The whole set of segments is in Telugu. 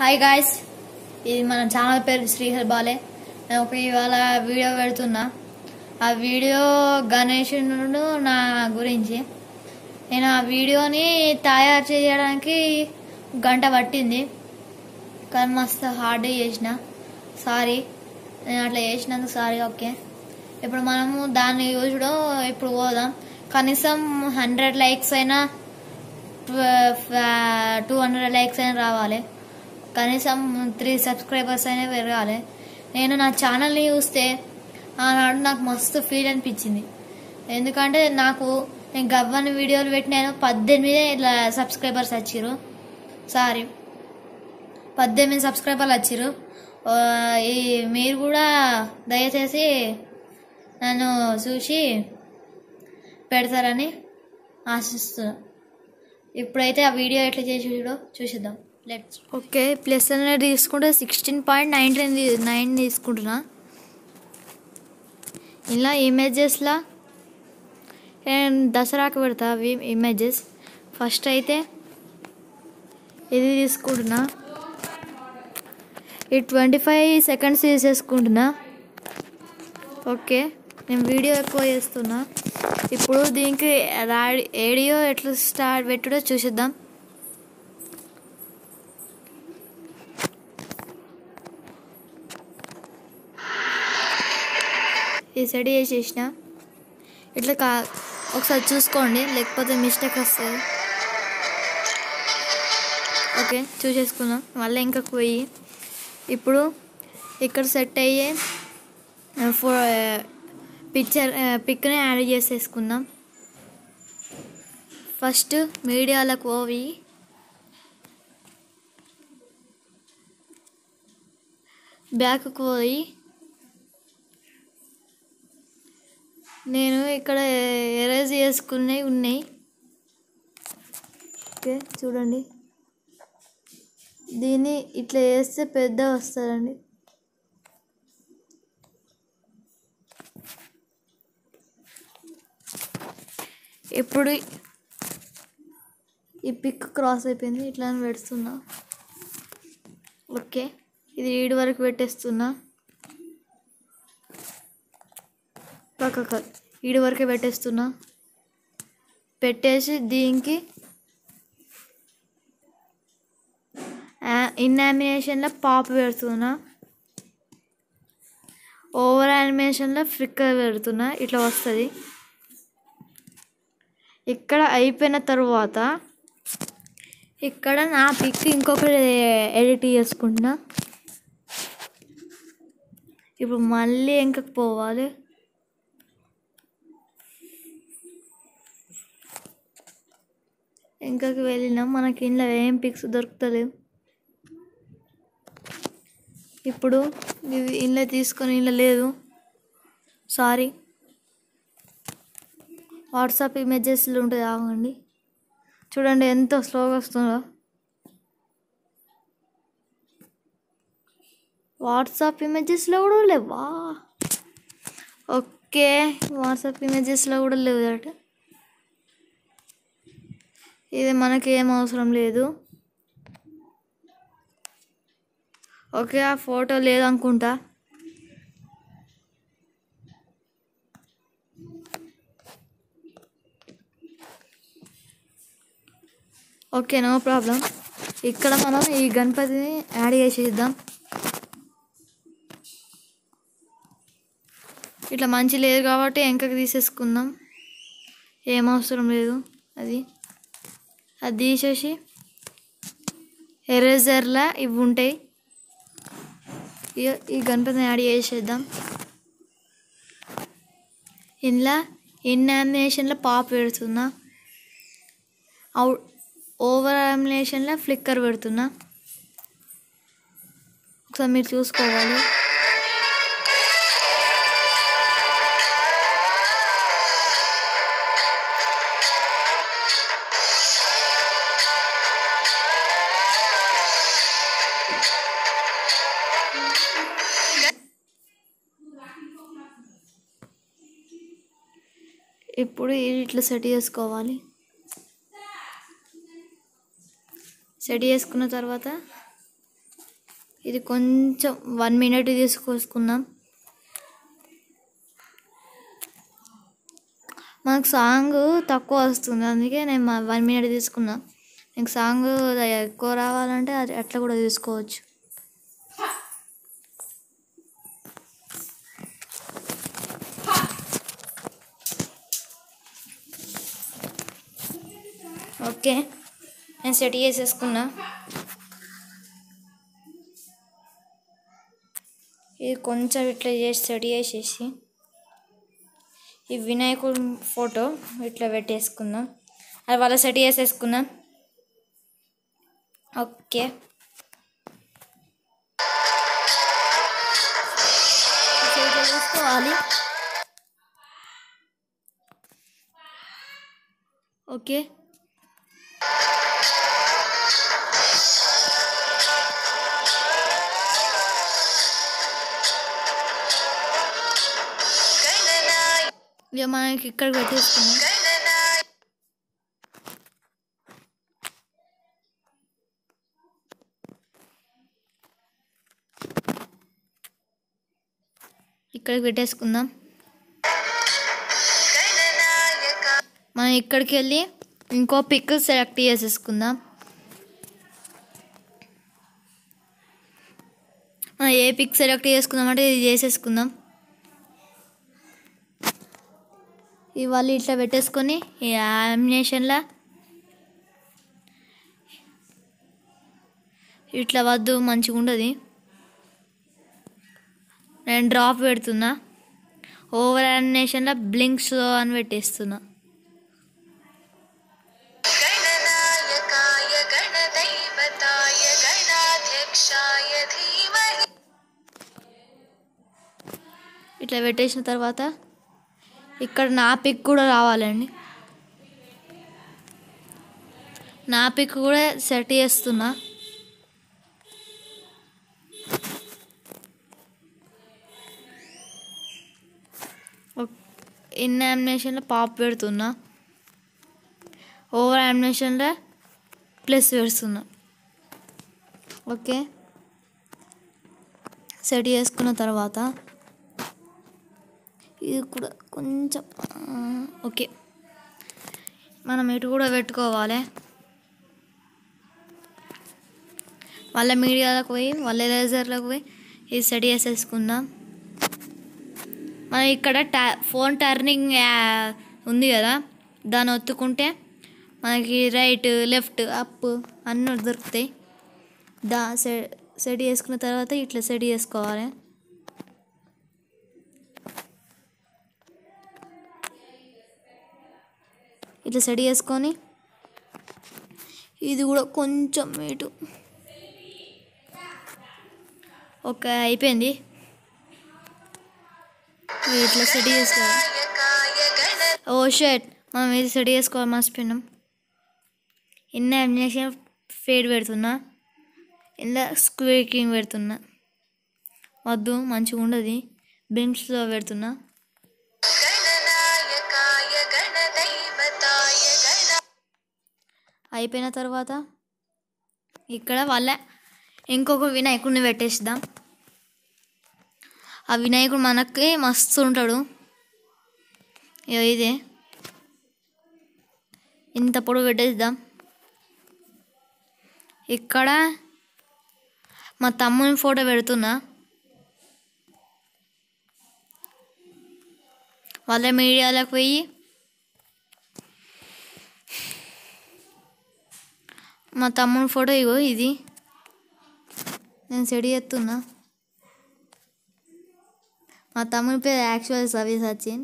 హాయ్ గాయస్ ఇది మన ఛానల్ పేరు శ్రీహర్ బాలే నేను ఒక ఇవాళ వీడియో పెడుతున్నా ఆ వీడియో గణేశుడు నా గురించి నేను ఆ వీడియోని తయారు చేయడానికి గంట పట్టింది కానీ మస్తు హార్డ్ చేసిన సారీ నేను అట్లా చేసినందుకు సారీ ఓకే ఇప్పుడు మనము దాన్ని చూసడం ఇప్పుడు పోదాం కనీసం హండ్రెడ్ లైక్స్ అయినా టూ హండ్రెడ్ లైక్స్ అయినా రావాలి కనీసం త్రీ సబ్స్క్రైబర్స్ అయినా పెరగాలి నేను నా ఛానల్ని చూస్తే ఆనాడు నాకు మస్తు ఫీల్ అనిపించింది ఎందుకంటే నాకు నేను గవ్వని వీడియోలు పెట్టినాను పద్దెనిమిది ఇట్లా సబ్స్క్రైబర్స్ వచ్చారు సారీ పద్దెనిమిది సబ్స్క్రైబర్లు వచ్చారు ఆ, ఈ మీరు కూడా దయచేసి నన్ను చూసి పెడతారని ఆశిస్తున్నా ఇప్పుడైతే ఆ వీడియో ఎట్లా చేసి చూడో చూసిద్దాం లెట్స్ ఓకే ప్లస్ అనేది తీసుకుంటే సిక్స్టీన్ పాయింట్ నైన్టీన్ నైన్ తీసుకుంటున్నా ఇలా ఇమేజెస్లా నేను దసరాకి పెడతా అవి ఇమేజెస్ ఫస్ట్ అయితే ఇది తీసుకుంటున్నా ఈ ట్వంటీ ఫైవ్ సెకండ్స్ తీసేసుకుంటున్నా ఓకే నేను వీడియో ఎక్కువ చేస్తున్నా ఇప్పుడు దీనికి రాడి ఏడియో ఎట్లా స్టార్ట్ పెట్టుడో చూసిద్దాం ఈ సెట్ చేసేసిన ఇట్లా కా ఒకసారి చూసుకోండి లేకపోతే మిస్టేక్ వస్తుంది ఓకే చూసేసుకున్నాం మళ్ళీ ఇంకా పోయి ఇప్పుడు ఇక్కడ సెట్ అయ్యే ఫో పిక్చర్ పిక్ని యాడ్ చేసేసుకుందాం ఫస్ట్ మీడియాలకు పోయి బ్యాక్కి పోయి నేను ఇక్కడ ఎరేజ్ చేసుకున్నవి ఉన్నాయి ఓకే చూడండి దీన్ని ఇట్లా వేస్తే పెద్ద వస్తుందండి ఇప్పుడు ఈ పిక్ క్రాస్ అయిపోయింది ఇట్లా పెడుతున్నా ఓకే ఇది ఈడు వరకు పెట్టేస్తున్నా పక్క ఈడు వరకే పెట్టేస్తున్నా పెట్టేసి దీనికి ఇన్ యానిమేషన్లో పాప్ పెడుతున్నా ఓవర్ యానిమేషన్లో ఫ్లిక్కర్ పెడుతున్నా ఇట్లా వస్తుంది ఇక్కడ అయిపోయిన తర్వాత ఇక్కడ నా పిక్ ఇంకొకటి ఎడిట్ చేసుకుంటున్నా ఇప్పుడు మళ్ళీ ఇంకకు పోవాలి ఇంకకి వెళ్ళినాం మనకి ఇంట్లో ఏం పిక్స్ దొరుకుతలేవు ఇప్పుడు ఇది ఇంట్లో తీసుకొని ఇంట్లో లేదు సారీ వాట్సాప్ ఇమేజెస్లో ఉంటుంది ఆగండి చూడండి ఎంత స్లోగా వస్తుందో వాట్సాప్ ఇమేజెస్లో కూడా లేవా ఓకే వాట్సాప్ ఇమేజెస్లో కూడా లేవు అట ఇది మనకి ఏం అవసరం లేదు ఓకే ఆ ఫోటో లేదనుకుంటా ఓకే నో ప్రాబ్లం ఇక్కడ మనం ఈ గణపతిని యాడ్ చేసేద్దాం ఇట్లా మంచి లేదు కాబట్టి వెంకకి తీసేసుకుందాం ఏం అవసరం లేదు అది అది తీసేసి ఎరేజర్లా ఇవి ఉంటాయి ఇగ ఈ గణపతిని యాడ్ చేసేద్దాం ఇంట్లో ఇన్ యానిమేషన్లో పాప్ పెడుతున్నా అవుట్ ఓవర్ యానిమేషన్లో ఫ్లిక్కర్ పెడుతున్నా ఒకసారి మీరు చూసుకోవాలి ఇప్పుడు ఇది ఇట్లా సెట్ చేసుకోవాలి సెట్ చేసుకున్న తర్వాత ఇది కొంచెం వన్ మినిట్ తీసుకొసుకుందాం మనకు సాంగ్ తక్కువ వస్తుంది అందుకే నేను వన్ మినిట్ తీసుకున్నా నీకు సాంగ్ ఎక్కువ రావాలంటే అది అట్లా కూడా తీసుకోవచ్చు ఓకే నేను సెట్ చేసేసుకున్నా ఇది కొంచెం ఇట్లా చేసి సెట్ చేసేసి ఈ వినాయకుడి ఫోటో ఇట్లా పెట్టేసుకుందాం అది వాళ్ళ సెట్ చేసేసుకుందాం ఓకే ఇట్లా ఇట్లా చూసుకోవాలి ఓకే ఇక మనకి ఇక్కడ పెట్టేసుకున్నాం ఇక్కడికి పెట్టేసుకుందాం మనం ఇక్కడికి వెళ్ళి ఇంకో పిక్ సెలెక్ట్ చేసేసుకుందాం మనం ఏ పిక్ సెలెక్ట్ చేసుకుందామంటే ఇది చేసేసుకుందాం ఇవాళ ఇట్లా పెట్టేసుకొని ఈ యామినేషన్లో ఇట్లా వద్దు మంచిగా ఉండదు నేను డ్రాప్ పెడుతున్నా ఓవర్ యానిమేషన్లో బ్లింక్స్ అని పెట్టేస్తున్నా गणनायकाय गणदैवताय गणाध्यक्षाय धीमहि ఇట్లా పెట్టేసిన తర్వాత ఇక్కడ నా పిక్ కూడా రావాలండి నా పిక్ కూడా సెట్ చేస్తున్నా ఇన్ యామినేషన్లో పాప్ పెడుతున్నా ఓవర్ యామినేషన్లో ప్లస్ పెడుతున్నా ఓకే సెట్ చేసుకున్న తర్వాత ఇది కూడా కొంచెం ఆ, ఓకే మనం ఇటు కూడా పెట్టుకోవాలి వాళ్ళ మీడియాలకు పోయి వాళ్ళ ఎరేజర్లకు పోయి ఇది సెట్ చేసేసుకుందాం మనం ఇక్కడ టా ఫోన్ టర్నింగ్ యా- ఉంది కదా దాన్ని ఒత్తుకుంటే మనకి రైట్ లెఫ్ట్ అప్ అన్నీ దొరుకుతాయి దా సె- సెట్ చేసుకున్న తర్వాత ఇట్లా సెట్ చేసుకోవాలి ఇట్లా సెట్ చేసుకొని ఇది కూడా కొంచెం ఇటు ఓకే అయిపోయింది ఇట్లా సెట్ చేసుకోవాలి नायकाय गण ఓ షర్ట్ మనం ఇది సెట్ చేసుకోవాలి మర్చిపోయినాం ఇన్న అమినేషన్ ఫేడ్ పెడుతున్నా ఇలా స్క్వేకింగ్ పెడుతున్నా వద్దు మంచిగా ఉండదు బెంచ్లో పెడుతున్నా गणनायकाय गणदैवताय गण అయిపోయిన తర్వాత ఇక్కడ వాళ్ళ ఇంకొక వినాయకుడిని పెట్టేద్దాం ఆ వినాయకుడు మనకి మస్తు ఉంటాడు ఇగో ఇదే ఇంత పొడవు పెట్టేద్దాం ఇక్కడ మా తమ్ముని ఫోటో పెడుతున్నా వాళ్ళ మీడియాలకు పోయి మా తమ్ముని ఫోటో ఇగో ఇది నేను సెడి చేస్తున్నా మా తమ్ముని పేరు యాక్చువల్ సవి సచిన్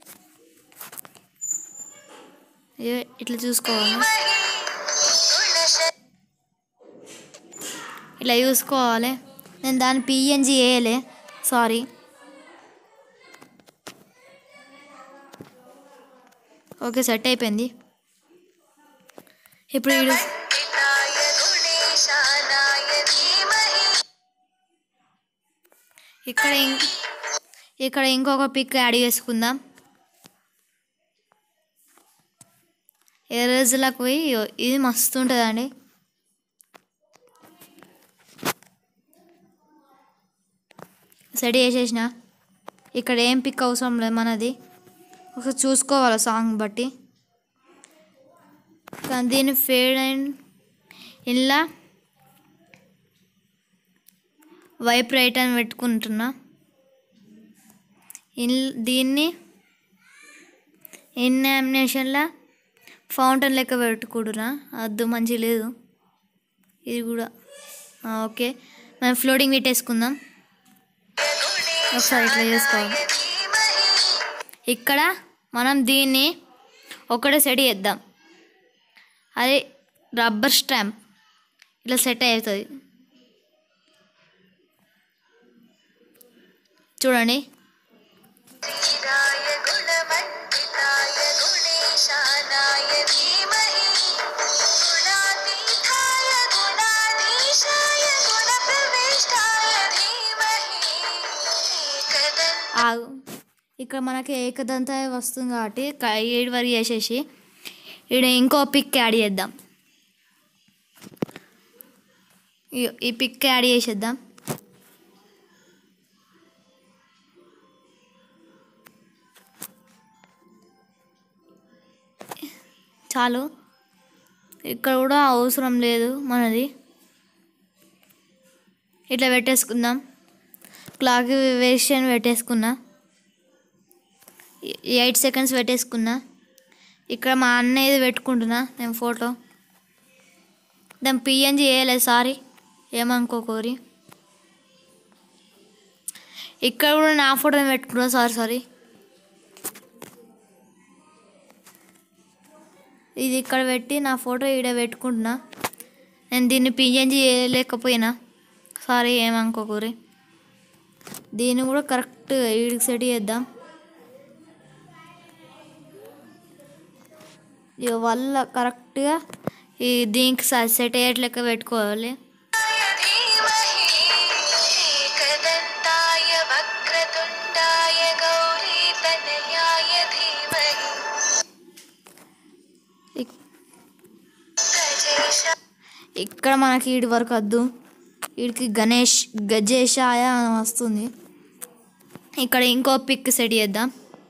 ఇగో ఇట్లా చూసుకోవాలి गुणश ఇట్లా చూసుకోవాలి నేను దాని పిఎన్జి వేయలే సారీ ఓకే సెట్ అయిపోయింది ఇప్పుడు వీడు पिताय गुणेशानाय धीमहि ఇక్కడ ఇం- ఇక్కడ ఇంకొక పిక్ యాడ్ చేసుకుందాం ఏ రోజులకు పోయి ఇగో ఇది మస్తు ఉంటుందండి సెట్ చేసేసిన ఇక్కడ ఏం పిక్ అవసరం లేదు మనది ఒకసారి చూసుకోవాలి సాంగ్ బట్టి కానీ దీన్ని ఫేడ్ అండ్ ఇలా వైప్ రైట్ అని పెట్టుకుంటున్నా ఇన్ దీన్ని ఇన్యామినేషన్లో ఫౌంటైన్ లెక్క పెట్టుకుంటున్నా అద్దు మంచి లేదు ఇది కూడా ఆ, ఓకే మనం ఫ్లోటింగ్ పెట్టేసుకుందాం ఒకసారి ఇట్లా చేసుకోవాలి ఇక్కడ మనం దీన్ని ఒకటే సెట్ చేద్దాం అది రబ్బర్ స్టాంప్ ఇట్లా సెట్ అవుతుంది చూడండి ధీరాయ గుణమండితాయ గుణేశానాయ ధీమహి గుణాతీతాయ గుణాధీశాయ గుణప్రవిష్టాయ ధీమహి ఏకదంత ఆగు ఇక్కడ మనకి ఏకదంత వస్తుంది కాబట్టి క- ఏడు వరకు చేసేసి ఇక్కడ ఇంకో పిక్ యాడ్ చేద్దాం ఈ- ఈ పిక్ యాడ్ చేసేద్దాం చాలు ఇక్కడ కూడా అవసరం లేదు మనది ఇట్లా పెట్టేసుకుందాం క్లాక్ వేరియేషన్ పెట్టేసుకున్నా ఎయిట్ సెకండ్స్ పెట్టేసుకున్నా ఇక్కడ మా అన్నయ్యది పెట్టుకుంటున్నా నేను ఫోటో దాని పిఎన్జి వేయలేదు సారీ ఏమనుకోకోరి ఇక్కడ కూడా నా ఫోటోని పెట్టుకున్నా సారీ సారీ ఇది ఇక్కడ పెట్టి నా ఫోటో ఈడ పెట్టుకుంటున్నా నేను దీన్ని పిఎన్జి వేయలేకపోయినా సారీ ఏమనుకోకూరి దీన్ని కూడా కరెక్ట్ ఈడికి సెట్ చేద్దాం ఇక వల్ల కరెక్ట్గా ఈ దీనికి సెట్ అయ్యేట్లెక్క పెట్టుకోవాలి ధీమహి ఏకదంతాయ వక్రతుండాయ గౌరీతనయాయ ధీమహి ఇక్- గజేశ ఇక్కడ మనకి ఈడి వరకు వద్దు వీడికి గణేష్ గజేషాయ అని వస్తుంది ఇక్కడ ఇంకో పిక్ సెట్ చేద్దాం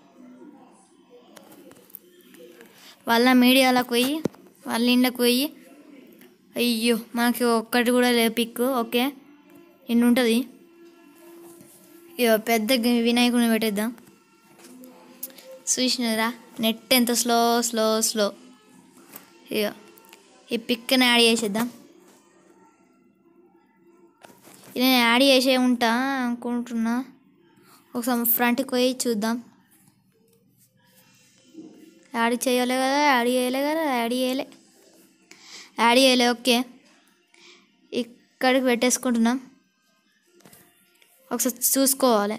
వాళ్ళ మీడియాలకు పోయి వాళ్ళ ఇండ్లకు పోయి అయ్యో మనకి ఒక్కటి కూడా లేదు పిక్ ఓకే ఇన్ని ఉంటుంది ఇక పెద్ద గి- వినాయకుడిని పెట్టేద్దాం చూసినారా నెట్ ఎంత స్లో స్లో స్లో ఇక ఈ పిక్ని యాడ్ చేసేద్దాం ఇది నేను యాడ్ చేసే ఉంటా అనుకుంటున్నా ఒకసారి ఫ్రంట్కి పోయి చూద్దాం యాడ్ చేయలే కదా యాడ్ చేయలే కదా యాడ్ చేయలే యాడ్ చేయలే ఓకే ఇక్కడికి పెట్టేసుకుంటున్నాం ఒకసారి చూసుకోవాలి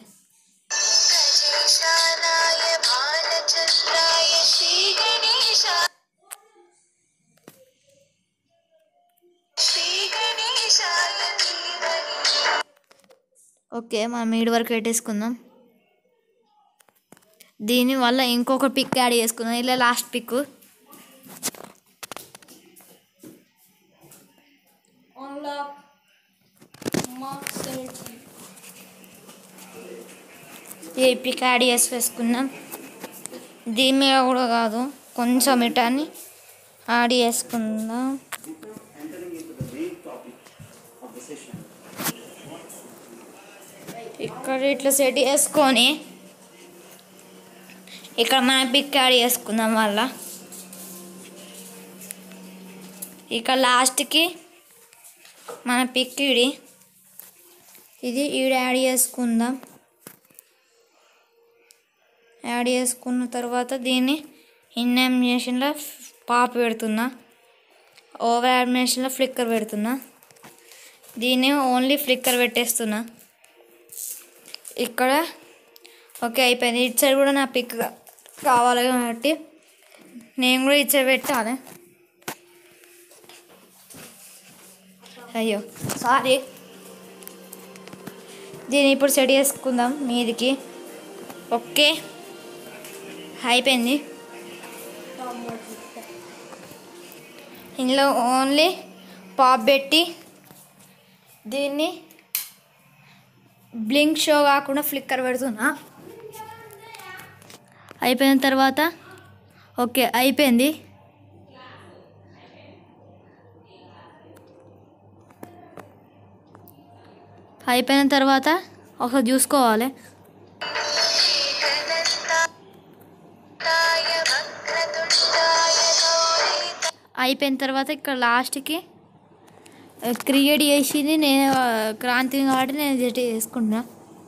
గజేశానాయ బాలచంద్రాయ శ్రీ గణేశాయ శ్రీ గణేశాయ ధీమహి ఓకే మనం ఈడు వరకు పెట్టేసుకుందాం దీని వల్ల ఇంకొక పిక్ యాడ్ చేసుకుందాం ఇలా లాస్ట్ పిక్ ఈ పిక్ యాడ్ చేసి వేసుకుందాం దీని మీద కూడా కాదు కొంచెం ఇటాన్ని యాడ్ చేసుకుందాం ఇక్కడ ఇట్లా సెట్ చేసుకొని ఇక్కడ మన పిక్ యాడ్ చేసుకుందాం వల్ల ఇక్కడ లాస్ట్కి మన పిక్ ఇది ఇది ఈడ యాడ్ చేసుకుందాం యాడ్ చేసుకున్న తర్వాత దీన్ని ఇన్యామినేషన్లో పాప పెడుతున్నా ఓవర్ యామినేషన్లో ఫ్లిక్కర్ పెడుతున్నా దీన్ని ఓన్లీ ఫ్లిక్కర్ పెట్టేస్తున్నా ఇక్కడ ఓకే అయిపోయింది ఇటు సైడ్ కూడా నా పిక్ కావాలి కాబట్టి నేను కూడా ఇటు సైడ్ పెట్టాలి అయ్యో సారీ దీన్ని ఇప్పుడు సెట్ చేసుకుందాం మీదికి ఓకే అయిపోయింది ఇందులో ఓన్లీ పాప్ పెట్టి దీన్ని బ్లింక్ షో కాకుండా ఫ్లిక్కర్ పెడుతున్నా అయిపోయిన తర్వాత ఓకే అయిపోయింది అయిపోయిన తర్వాత ఒకసారి చూసుకోవాలి एकदन्ताय वक्रतुण्डाय गौरी అయిపోయిన తర్వాత ఇక్కడ లాస్ట్కి క్రియేట్ చేసింది నేను ఆ, క్రాంతి కాబట్టి నేను జస్ట్ చేసుకుంటున్నా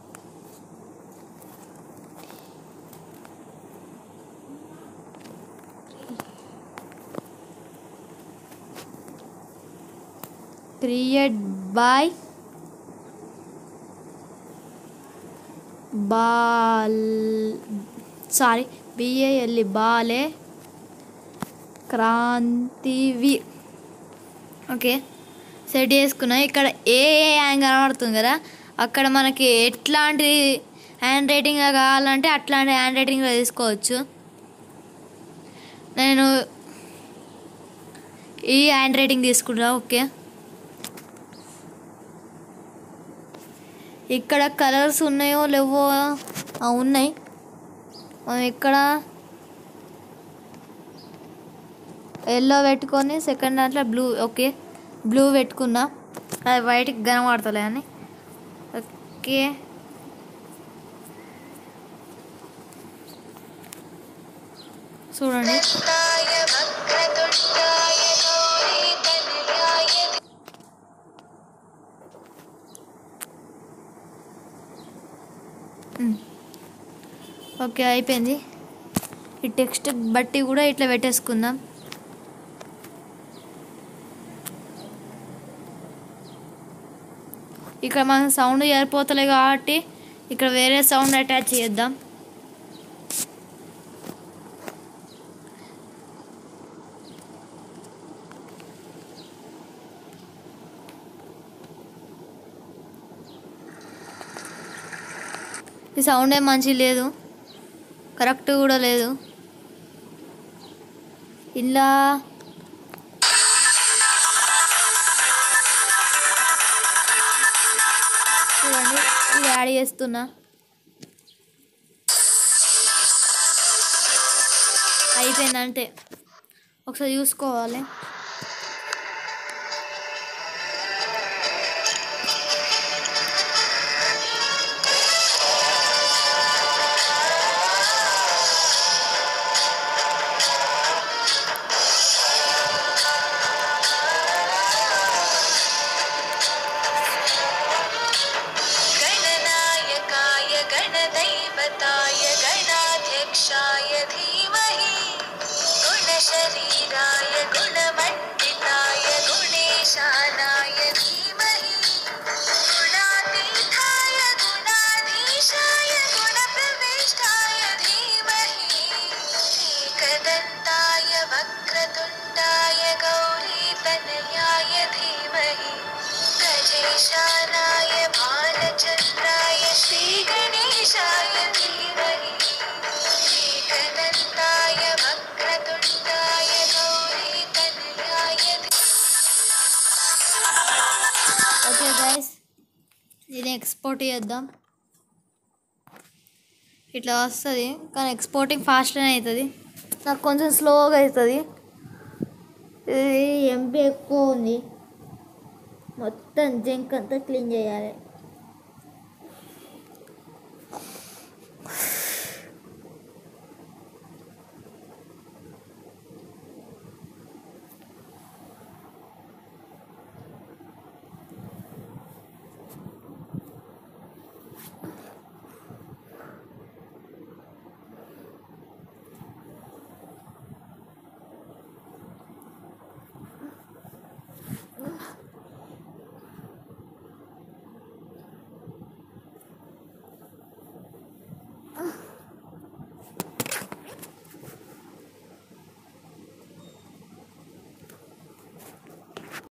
create boy ball sorry B A L E బాలే క్రాంతివి ఓకే సెట్ చేసుకున్నా ఇక్కడ ఏ ఏ హ్యాంగ్ కనబడుతుంది కదా అక్కడ మనకి ఎట్లాంటి హ్యాండ్ రైటింగ్ కావాలంటే అట్లాంటి హ్యాండ్ రైటింగ్లో తీసుకోవచ్చు నేను ఈ హ్యాండ్ రైటింగ్ తీసుకుంటా ఓకే ఇక్కడ కలర్స్ ఉన్నాయో లేవో ఆ, ఉన్నాయి మనం ఇక్కడ ఎల్లో పెట్టుకొని సెకండ్ దాంట్లో బ్లూ ఓకే బ్లూ పెట్టుకున్నా అది వైట్కి కనబడతలే అని ఓకే చూడండి दन्ताय वक्रतुण्डाय गौरी तनयाय ఓకే అయిపోయింది ఈ టెక్స్ట్ బట్టి కూడా ఇట్లా పెట్టేసుకుందాం ఇక్కడ మనం సౌండ్ సరిపోతలే కాబట్టి ఇక్కడ వేరే సౌండ్ అటాచ్ చేద్దాం ఈ సౌండ్ ఏం మంచి లేదు కరెక్ట్ కూడా లేదు ఇలా చూడండి ఇది యాడ్ చేస్తున్నా అయిపోయింది అంతే ఒకసారి చూసుకోవాలి गणनायकाय गणदैवताय गणाध्यक्षाय धीमहि गुणशरीराय गुणमण्डिताय गुणेशानाय धीमहि गुणातीताय गुणाधीशाय गुणप्रविष्टाय धीमहि एकदन्ताय वक्रतुण्डाय गौरीतनयाय धीमहि गजेशानाय भालचन्द्राय श्रीगणेशाय धीमहि एकदन्ताय वक्रतुण्डाय गौरीतनयाय धीमहि ఓకే గైస్ దీన్ని ఎక్స్పోర్ట్ చేద్దాం ఇట్లా వస్తుంది కానీ ఎక్స్పోర్టింగ్ ఫాస్ట్గానే అవుతుంది నాకు కొంచెం స్లోగా అవుతుంది ఇది ఎంపీ ఎక్కువ ఉంది మొత్తం జంక్ అంతా క్లీన్ చేయాలి